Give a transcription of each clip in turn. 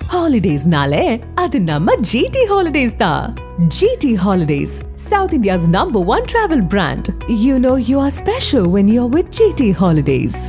ஹாலிடேஸ்னாலே அது நம்ம ஜிடி ஹாலிடேஸ் தான் GT holidays south India's number one travel brand you know you are special when you are with GT holidays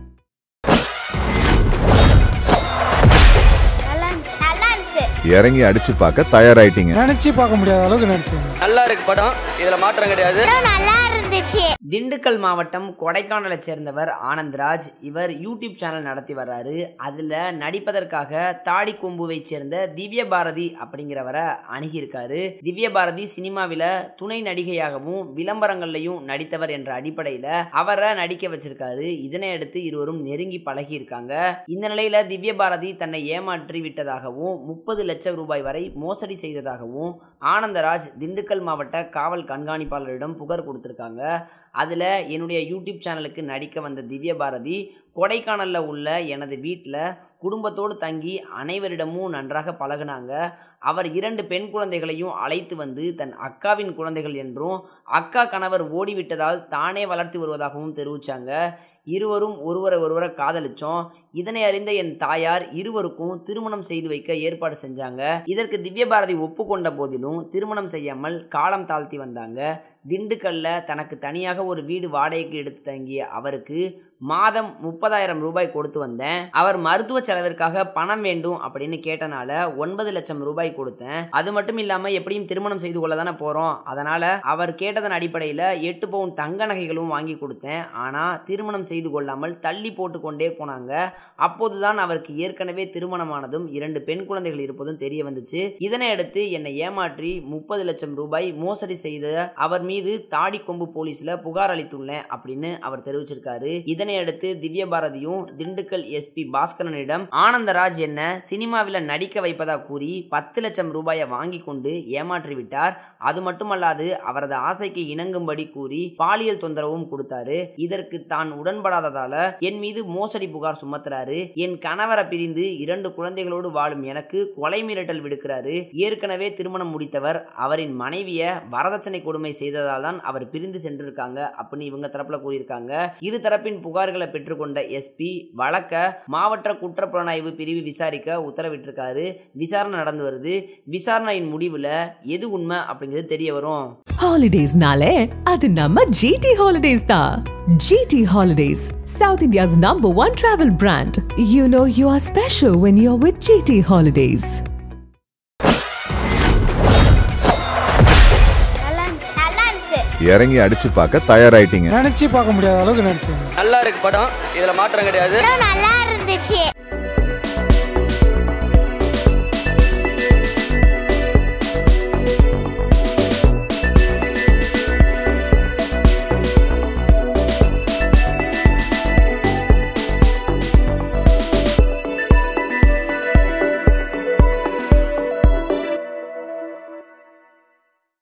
நல்லா இருந்துச்சு நல்லா இருந்துச்சு இறங்கி அடிச்சு பார்க்க தயாராயிட்டீங்க நினைச்சு பார்க்க முடியாத அளவுக்கு நடிச்சிருங்க நல்லா இருக்கு படம் இதுல மாற்றம் கிடையாது படம் நல்லா இருந்துச்சு திண்டுக்கல் மாவட்டம் கொடைக்கானலை சேர்ந்தவர் ஆனந்த்ராஜ் இவர் யூடியூப் சேனல் நடத்தி வர்றாரு அதில் நடிப்பதற்காக தாடி கொம்புவை சேர்ந்த திவ்ய பாரதி அப்படிங்கிறவரை அணுகியிருக்காரு திவ்ய பாரதி சினிமாவில் துணை நடிகையாகவும் விளம்பரங்கள்லையும் நடித்தவர் என்ற அடிப்படையில் அவரை நடிக்க வச்சிருக்காரு இதனை அடுத்து இருவரும் நெருங்கி பழகி இருக்காங்க இந்த நிலையில திவ்ய பாரதி தன்னை ஏமாற்றி விட்டதாகவும் முப்பது லட்சம் ரூபாய் வரை மோசடி செய்ததாகவும் ஆனந்தராஜ் திண்டுக்கல் மாவட்ட காவல் கண்காணிப்பாளரிடம் புகார் கொடுத்திருக்காங்க அதில் என்னுடைய யூடியூப் சேனலுக்கு நடிக்க வந்த திவ்ய பாரதி கொடைக்கானலில் உள்ள எனது வீட்டில் குடும்பத்தோடு தங்கி அனைவரிடமும் நன்றாக பழகுனாங்க அவர் இரண்டு பெண் குழந்தைகளையும் அழைத்து வந்து தன் அக்காவின் குழந்தைகள் என்றும் அக்கா கணவர் ஓடிவிட்டதால் தானே வளர்த்து வருவதாகவும் தெரிவித்தாங்க இருவரும் ஒருவரை ஒருவரை காதலிச்சோம் இதனை அறிந்த என் தாயார் இருவருக்கும் திருமணம் செய்து வைக்க ஏற்பாடு செஞ்சாங்க இதற்கு திவ்யபாரதி ஒப்புக்கொண்ட போதிலும் திருமணம் செய்யாமல் காலம் தாழ்த்தி வந்தாங்க திண்டுக்கல்ல தனக்கு தனியாக ஒரு வீடு வாடகைக்கு எடுத்து தங்கிய அவருக்கு மாதம் முப்பதாயிரம் ரூபாய் கொடுத்து வந்தேன் அவர் மருத்துவ செலவிற்காக பணம் வேண்டும் அப்படின்னு கேட்டனால ஒன்பது லட்சம் ரூபாய் கொடுத்தேன் அது மட்டும் இல்லாம எப்படியும் திருமணம் செய்து கொள்ள தானே போறோம் அதனால அவர் கேட்டதன் அடிப்படையில் எட்டு பவுன் தங்க நகைகளும் வாங்கி கொடுத்தேன் ஆனா திருமணம் செய்து கொள்ளாமல் தள்ளி போட்டு கொண்டே போனாங்க அப்போதுதான் அவருக்கு ஏற்கனவே திருமணமானதும் இரண்டு பெண் குழந்தைகள் இருப்பதும் தெரிய வந்துச்சு இதனை அடுத்து என்னை ஏமாற்றி முப்பது லட்சம் ரூபாய் மோசடி செய்த அவர் மீது தாடி கொம்பு போலீஸ்ல புகார் அளித்துள்ளேன் அப்படின்னு அவர் தெரிவிச்சிருக்காரு இதனை அடுத்து திவ்ய பாரதியும் திண்டுக்கல் எஸ்பி பாஸ்கரனிடம் ஆனந்தராஜ் என்ன சினிமாவில் நடிக்க வைப்பதா கூறி பத்து லட்சம் ரூபாயை வாங்கி கொண்டு ஏமாற்றி விட்டார் அது மட்டுமல்லாது அவரது ஆசைக்கு இணங்கும்படி கூறி பாலியல் தொந்தரவும் கொடுத்தாரு இதற்கு தான் உடன்படாததால என் மீது மோசடி புகார் சுமத்துறாரு என் கணவரை பிரிந்து இரண்டு குழந்தைகளோடு வாழும் எனக்கு கொலை மிரட்டல் விடுக்கிறாரு ஏற்கனவே திருமணம் முடித்தவர் அவரின் மனைவிய வரதட்சணை கொடுமை செய்ததால் தான் அவர் பிரிந்து சென்றிருக்காங்க அப்படின்னு இவங்க தரப்புல கூறியிருக்காங்க இரு தரப்பின் புகார்களை பெற்றுக்கொண்ட எஸ்பி வழக்க மாவட்ட குற்றப்புலனாய்வு பிரிவு விசாரிக்க உத்தரவிட்டிருக்காரு விசாரணை நடந்து வருது விசாரணையின் முடிவுல எது உண்மை அப்படிங்கிறது தெரிய வரும் ஹாலிடேஸ்னாலே அது நம்ம ஜிடி ஹாலிடேஸ் தான் GT holidays south India's number one travel brand you know you are special when you are with GT holidays நல்லா இருந்துச்சு நல்லா இருந்துச்சு இறங்கி அடிச்சு பார்க்க தயாராயிட்டீங்க நினைச்சு பார்க்க முடியாத அளவுக்கு நடிச்சிருங்க நல்லா இருக்கு படம் இதுல மாற்றம் கிடையாது படம் நல்லா இருந்துச்சு